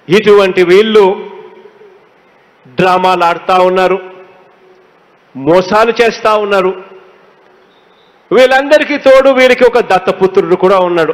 ఇటువంటి వీళ్ళు డ్రామాలు ఆడుతూ ఉన్నారు మోసాలు చేస్తా ఉన్నారు వీళ్ళందరికీ తోడు వీరికి ఒక దత్తపుత్రుడు కూడా ఉన్నాడు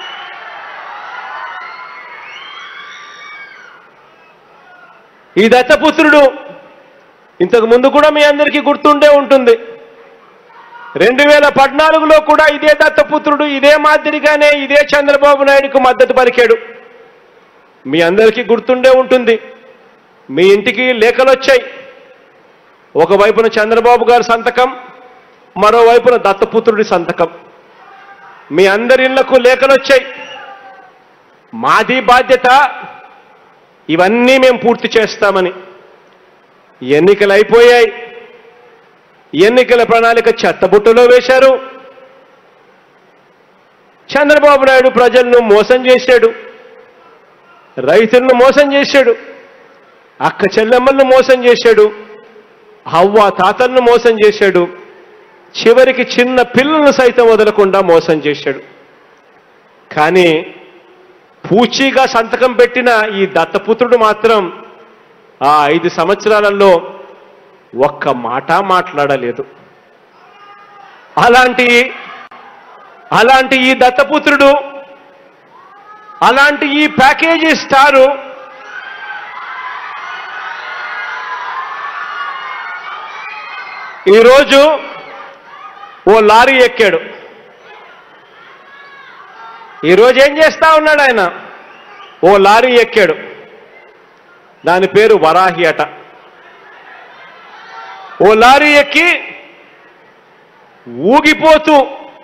ఈ దత్తపుత్రుడు ఇంతకు ముందు కూడా మీ అందరికీ గుర్తుండే ఉంటుంది రెండు వేల పద్నాలుగులో కూడా ఇదే దత్తపుత్రుడు ఇదే మాదిరిగానే ఇదే చంద్రబాబు నాయుడుకు మద్దతు పలికాడు మీ అందరికీ గుర్తుండే ఉంటుంది మీ ఇంటికి లేఖలు వచ్చాయి ఒకవైపున చంద్రబాబు గారి సంతకం మరోవైపున దత్తపుత్రుడి సంతకం మీ అందరి ఇళ్లకు లేఖలు వచ్చాయి మాది బాధ్యత ఇవన్నీ మేము పూర్తి చేస్తామని ఎన్నికలు అయిపోయాయి ఎన్నికల ప్రణాళిక చెత్తబుట్టలో వేశారు చంద్రబాబు నాయుడు ప్రజలను మోసం చేశాడు రైతులను మోసం చేశాడు అక్క చెల్లెమ్మలను మోసం చేశాడు హవ్వ తాతలను మోసం చేశాడు చివరికి చిన్న పిల్లలను సైతం వదలకుండా మోసం చేశాడు కానీ పూచీగా సంతకం పెట్టిన ఈ దత్తపుత్రుడు మాత్రం ఆ ఐదు సంవత్సరాలలో ఒక్క మాట మాట్లాడలేదు అలాంటి అలాంటి ఈ దత్తపుత్రుడు అలాంటి ఈ ప్యాకేజీ స్టారు ఈరోజు ఓ లారీ ఎక్కాడు ఈరోజు ఏం చేస్తా ఉన్నాడు ఆయన ఓ లారీ ఎక్కాడు దాని పేరు వరాహి అట ఓ లారీ ఎక్కి ఊగిపోతూ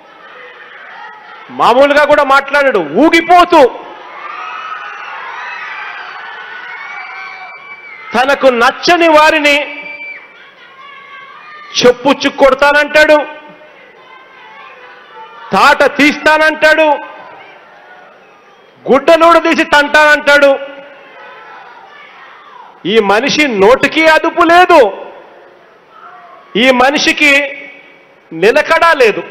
మామూలుగా కూడా మాట్లాడాడు ఊగిపోతూ తనకు నచ్చని వారిని చెప్పుచ్చు కొడతానంటాడు తాట తీస్తానంటాడు గుడ్డలోడు తీసి తంటానంటాడు ఈ మనిషి నోటికి అదుపు లేదు ఈ మనిషికి నిలకడా లేదు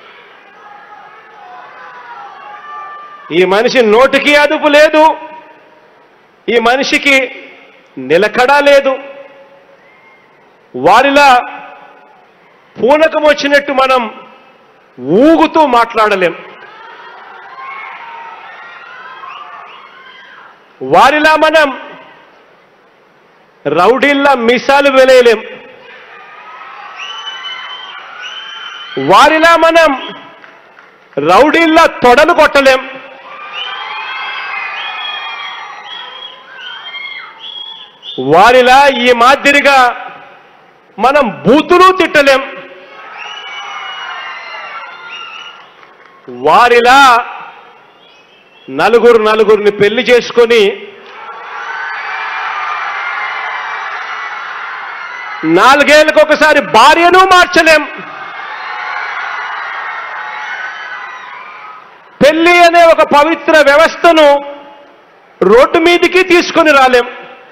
ఈ మనిషి నోటికి అదుపు లేదు ఈ మనిషికి నిలకడా లేదు వారిలా పూనకం వచ్చినట్టు మనం ఊగుతూ మాట్లాడలేం వారిలా మనం రౌడీల్లా మిసాలు వెలేయలేం వారిలా మనం రౌడీల్లా తొడలు కొట్టలేం వారిలా ఈ మాదిరిగా మనం బూతులు తిట్టలేం వారిలా నలుగురు నలుగురిని పెళ్లి చేసుకొని నాలుగేళ్లకు ఒకసారి భార్యను మార్చలేం పెళ్లి అనే ఒక పవిత్ర వ్యవస్థను రోడ్డు మీదికి తీసుకొని రాలేం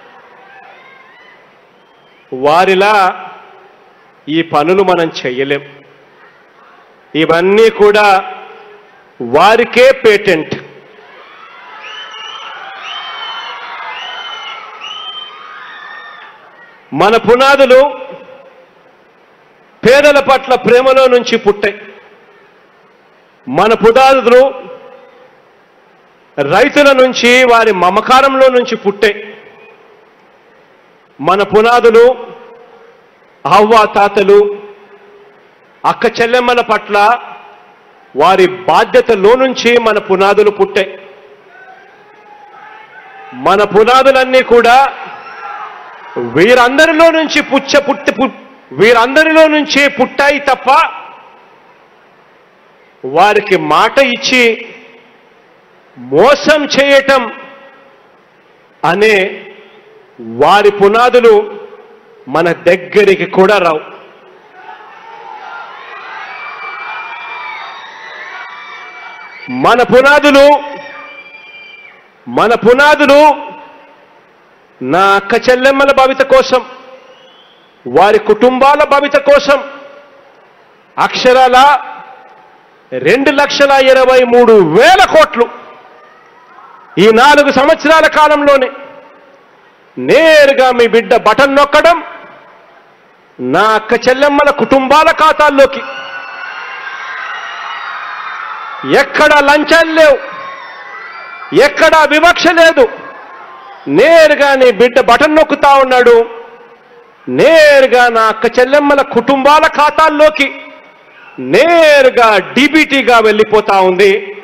వారిలా ఈ పనులు మనం చెయ్యలేం ఇవన్నీ కూడా వారికే పేటెంట్ మన పునాదులు పేదల పట్ల ప్రేమలో నుంచి పుట్టాయి మన పునాదులు రైతుల నుంచి వారి మమకారంలో నుంచి పుట్టాయి మన పునాదులు అవ్వ తాతలు అక్క చెల్లెమ్మల పట్ల వారి బాధ్యతలో నుంచి మన పునాదులు పుట్టాయి మన పునాదులన్నీ కూడా వీరందరిలో నుంచి పుచ్చ పుట్టి పు- వీరందరిలో నుంచి పుట్టాయి తప్ప వారికి మాట ఇచ్చి మోసం చేయటం అనే వారి పునాదులు మన దగ్గరికి కూడా రావు మన పునాదులు మన పునాదులు నా అక్క చెల్లెమ్మల భవిత కోసం వారి కుటుంబాల భవిత కోసం అక్షరాల రెండు లక్షల ఇరవై మూడు వేల కోట్లు ఈ నాలుగు సంవత్సరాల కాలంలోనే నేరుగా మీ బిడ్డ బటన్ నొక్కడం నా అక్క చెల్లెమ్మల కుటుంబాల ఖాతాల్లోకి ఎక్కడ లంచాలు లేవు ఎక్కడ వివక్ష లేదు నేరుగా నీ బిడ్డ బటన్ నొక్కుతా ఉన్నాడు నేరుగా నా అక్క చెల్లెమ్మల కుటుంబాల ఖాతాల్లోకి నేరుగా డిబిటీగా వెళ్ళిపోతా ఉంది